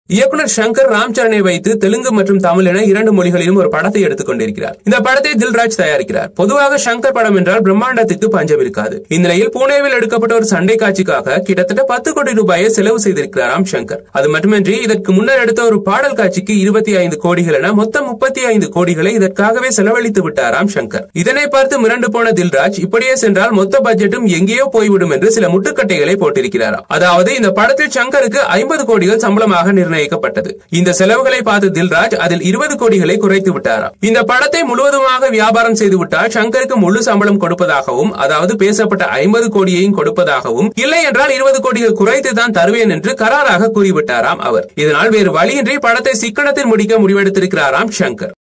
இயக்குனர் சங்கர் ராம்சரனை வைத்து தெலுங்கு மற்றும் தமிழ் என இரண்டு மொழிகளிலும் ஒரு படத்தை எடுத்துக் கொண்டிருக்கிறார் இந்த படத்தை தில்ராஜ் தயாரிக்கிறார் பொதுவாக சங்கர் படம் என்றால் பிரம்மாண்டத்திற்கு பஞ்சம் இருக்காது இந்நிலையில் புனேவில் எடுக்கப்பட்ட ஒரு சண்டை காட்சிக்காக கிட்டத்தட்ட பத்து கோடி ரூபாயை செலவு செய்திருக்கிறாராம் சங்கர் அது மட்டுமின்றி இதற்கு முன்னர் எடுத்த ஒரு பாடல் காட்சிக்கு இருபத்தி ஐந்து கோடிகள் என மொத்தம் முப்பத்தி ஐந்து கோடிகளை இதற்காகவே செலவழித்து விட்டாராம் சங்கர் இதனை பார்த்து மிரண்டு போன தில்ராஜ் இப்படியே சென்றால் மொத்த பட்ஜெட்டும் எங்கேயோ போய்விடும் என்று சில முட்டுக்கட்டைகளை போட்டிருக்கிறாராம் அதாவது இந்த படத்தில் சங்கருக்கு ஐம்பது கோடிகள் சம்பளமாக நிர்ணயிக்கப்பட்டது இந்த செலவுகளை பார்த்த தில்ராஜ் அதில் இருபது கோடிகளை குறைத்து விட்டாராம் இந்த படத்தை முழுவதுமாக வியாபாரம் செய்து விட்டால் சங்கருக்கு முழு சம்பளம் கொடுப்பதாகவும் அதாவது பேசப்பட்ட ஐம்பது கோடியையும் கொடுப்பதாகவும் இல்லை என்றால் இருபது கோடிகள் குறைத்து தான் தருவேன் என்று கராராக கூறிவிட்டாராம் அவர் இதனால் வேறு வழியின்றி படத்தை சிக்கனத்தில் முடிக்க முடிவெடுத்திருக்கிறாராம் சங்கர்